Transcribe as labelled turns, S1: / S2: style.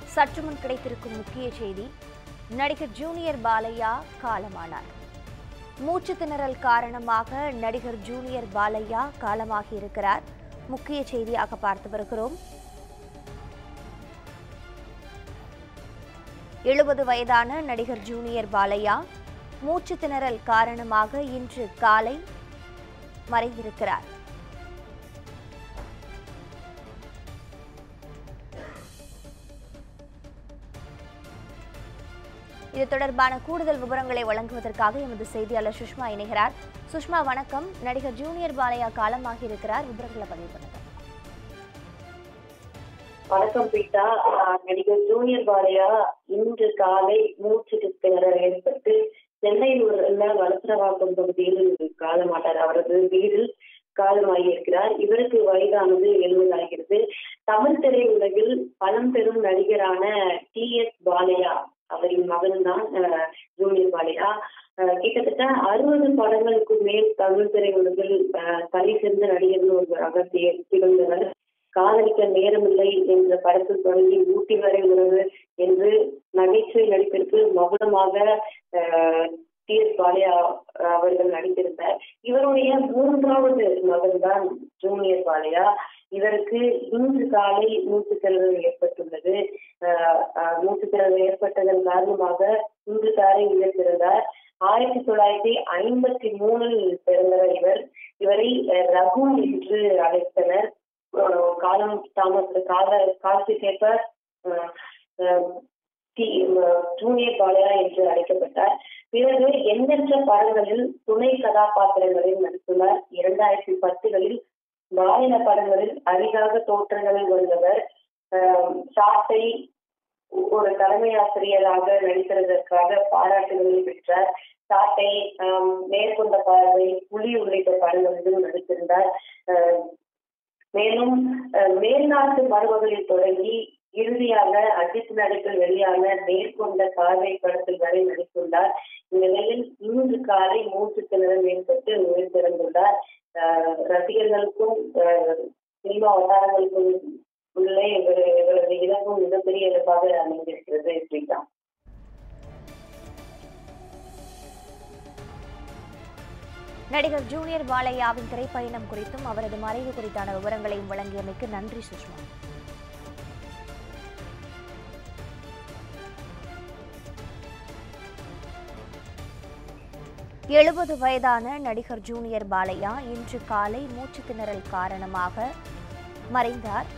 S1: சற்று முன் கிடைத்திருக்கும் முக்கிய செய்தி நடிகர் ஜூனியர் பாலையா காலமானார் மூச்சு திணறல் காரணமாக நடிகர் ஜூனியர் பாலையா காலமாகி இருக்கிறார் முக்கிய செய்தியாக பார்த்து வருகிறோம் எழுபது வயதான நடிகர் ஜூனியர் பாலையா மூச்சு திணறல் காரணமாக இன்று காலை மறைந்திருக்கிறார் இது தொடர்பான கூடுதல் விவரங்களை வழங்குவதற்காக எமது செய்தியாளர் சுஷ்மா இணைகிறார் சுஷ்மா வணக்கம் நடிகர் ஜூனியர் பாலையா காலமாகி இருக்கிறார் விவரங்களை பதிவு பண்ணுங்க
S2: வணக்கம் பீட்டா ஆஹ் நடிகர் ஜூனியர் பாலையா இன்று காலை மூச்சு திணறல் ஏற்பட்டு சென்னையில் உள்ள வலசரவாக்கம் பகுதியில் காலமாட்டார் அவரது வீட்டில் காலமாகி இருக்கிறார் இவருக்கு வயதானது எழுபதாகிறது தமிழ் திரையுலகில் பழம்பெரும் நடிகரான டி எஸ் பாலையா அவரின் மகன் தான் ஜூனியர் பாலையா ஆஹ் கிட்டத்தட்ட அறுபது படங்களுக்கு மேல் தமிழ் திரையுலகில் ஆஹ் தலை சிறந்த நடிகர்கள் ஒருவராக தி- திகழ்ந்தவர் காதலிக்க நேரமில்லை என்ற படத்தில் தொடங்கி ஊட்டி வரை உறவு என்று நகைச்சுவை நடிப்பிற்கு மகுடமாக டி எஸ் பாலையா அஹ், அவர்கள் நடித்திருந்தார் இவருடைய மூன்றாவது மகன் தான் ஜூனியர் பாலையா இவருக்கு இன்று காலை மூச்சுத்திறல் ஏற்பட்டுள்ளது அஹ், அஹ், மூச்சுத்திறல் ஏற்பட்டதன் காரணமாக இன்று காலை இழந்திருந்தார் ஆயிரத்தி தொள்ளாயிரத்தி ஐம்பத்தி மூணில் பிறந்தவர் இவர் இவரை அஹ், ரகு என்று அழைத்தனர் அஹ் காலம் தாமத கால காலத்திற்கேற்ப அஹ், அஹ், டி- அஹ், ஜூனியர் பாலையா என்று அழைக்கப்பட்டார் பிறகு எண்ணற்ற படங்களில் துணை கதாபாத்திரங்களில் நடித்துள்ளார் இரண்டாயிரத்தி பத்துகளில் மாநில படங்களில் அரிதாக தோற்றங்களில் வந்தவர் அஹ், சாட்டை ஒரு தலைமை ஆசிரியராக நடித்ததற்காக பாராட்டுகளை பெற்றார் சாட்டை ஆம், மேற்கொண்ட பார்வை புலி உள்ளிட்ட படங்களிலும் நடித்திருந்தார் அஹ், மேலும் அஹ், மேல்நாட்டு மரபுகளில் தொடங்கி இறுதியாக அஜித் நடிப்பில் வெளியான மேற்கொண்ட பார்வை படத்தில் வரை நடித்துள்ளார் இந்நிலையில் இன்று காலை மூச்சு திணறல் ஏற்பட்டு உயிர்த்திறந்துள்ளார் அஹ், ரசிகர்களுக்கும் அஹ், சினிமா வட்டாரங்களுக்கும் உள்ளே இவர் இவரது இழப்பு மிகப்பெரிய இழப்பாக அமைந்திருக்கிறது ஸ்ரீதா
S1: நடிகர் ஜூனியர் பாலையாவின் திரைப்பயணம் குறித்தும் அவரது மறைவு குறித்தான விவரங்களையும் வழங்கியமைக்கு நன்றி சுஷ்மா எழுபது வயதான நடிகர் ஜூனியர் பாலையா இன்று காலை மூச்சு திணறல் காரணமாக மறைந்தார்